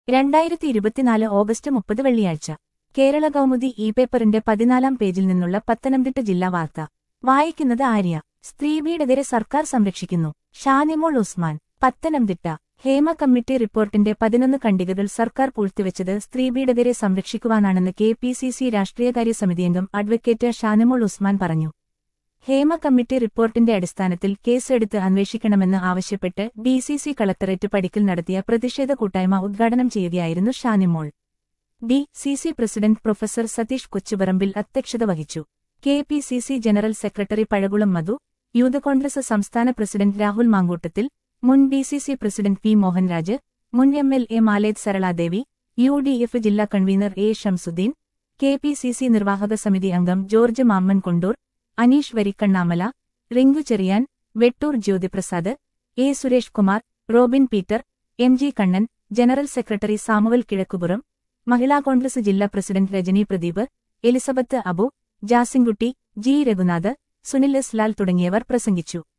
രണ്ടായിരത്തി ഇരുപത്തിനാല് ഓഗസ്റ്റ് മുപ്പത് വെള്ളിയാഴ്ച കേരള കൗമുദി ഇ പേപ്പറിന്റെ പതിനാലാം പേജിൽ നിന്നുള്ള പത്തനംതിട്ട ജില്ലാ വാർത്ത വായിക്കുന്നത് ആര്യ സ്ത്രീപീഡകരെ സർക്കാർ സംരക്ഷിക്കുന്നു ഷാനിമോൾ ഉസ്മാൻ പത്തനംതിട്ട ഹേമ കമ്മിറ്റി റിപ്പോർട്ടിന്റെ പതിനൊന്ന് ഖണ്ഡികകൾ സർക്കാർ പൂഴ്ത്തിവെച്ചത് സ്ത്രീപീഡകരെ സംരക്ഷിക്കുവാനാണെന്ന് കെ പി സി സി രാഷ്ട്രീയകാര്യ സമിതിയംഗം അഡ്വക്കേറ്റ് ഷാനിമോൾ ഉസ്മാൻ പറഞ്ഞു ഹേമ കമ്മിറ്റി റിപ്പോർട്ടിന്റെ അടിസ്ഥാനത്തിൽ കേസെടുത്ത് അന്വേഷിക്കണമെന്ന് ആവശ്യപ്പെട്ട് ഡി സി സി കളക്ടറേറ്റ് പടിക്കൽ നടത്തിയ പ്രതിഷേധ കൂട്ടായ്മ ഉദ്ഘാടനം ചെയ്യുകയായിരുന്നു Shanimol D C C president professor Satheesh Kochuparambil അധ്യക്ഷത വഹിച്ചു K P C C general secretary Pazhakulam Madhu Youth Congress സംസ്ഥാന പ്രസിഡന്റ് രാഹുൽ മാങ്കൂട്ടത്തിൽ മുൻ D C C president P Mohanraj മുൻ M L A Malethu Saraladevi U D F ജില്ലാ convener A Shamsudheen K P C C നിർവാഹക സമിതി അംഗം George Mammen Kondoor Aneesh Varikkannamala Rinku Cheriyan Vettoor Jyothiprasad A Suresh Kumar Robin Peter M G Kannan general secretary Samuel Kizhakkupuram Mahila Congress ജില്ലാ president Rajani Pradeep Elizabeth Abu Jasinkutty G Raghunath Sunil S Lal തുടങ്ങിയവർ പ്രസംഗിച്ചു